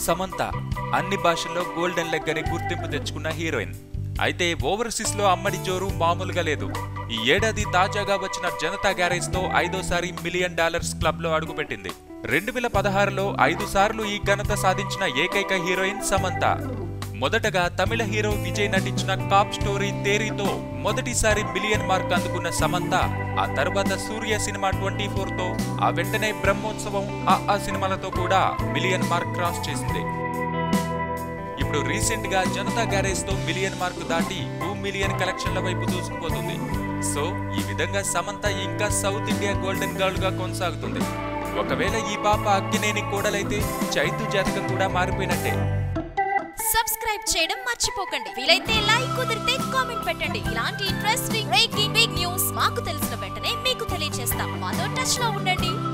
సమంత అన్ని భాషల్లో golden leg అని గుర్తింపు తెచ్చుకున్న హీరోయిన్ అయితే ఓవర్సీస్ లో అమ్మడి జోరు మామూలుగా లేదు ఈ ఏడాది తాజాగా వచ్చిన జనతా గ్యారేజ్ తో ఐదోసారి మిలియన్ డాలర్స్ క్లబ్ లో అడుగుపెట్టింది రెండు వేల పదహారులో ఐదు సార్లు ఈ ఘనత సాధించిన ఏకైక హీరోయిన్ సమంత మొదటగా తమిళ హీరో విజయ్ నటించిన కాప్ స్టోరీ తేరీతో మొదటిసారి మిలియన్ మార్క్ అందుకున్న సమంత ఆ తర్వాత సూర్య సినిమా ట్వంటీ ఫోర్ తో ఆ వెంటనే బ్రహ్మోత్సవం ఆ ఆ సినిమాలతో కూడా మిలియన్ మార్క్ క్రాస్ చేసింది ఇప్పుడు రీసెంట్ గా జనతా గ్యారేజ్ తో మిలియన్ మార్క్ దాటి టూ మిలియన్ కలెక్షన్ల వైపు దూసుకుపోతుంది సో ఈ విధంగా సమంత ఇంకా సౌత్ ఇండియా గోల్డెన్ గర్ల్ గా కొనసాగుతుంది ఒకవేళ ఈ పాప అక్కినేని కోడలైతే చైతు జాతకం కూడా మారిపోయినట్టే సబ్స్క్రైబ్ చేయడం మర్చిపోకండి వీలైతే లైక్ కుదిరితే కామెంట్ పెట్టండి ఇలాంటి ఇంట్రెస్టింగ్ బ్రేకింగ్ బిగ్ న్యూస్ మాకు తెలిసిన వెంటనే మీకు తెలియజేస్తాం మాతో టచ్ లో ఉండండి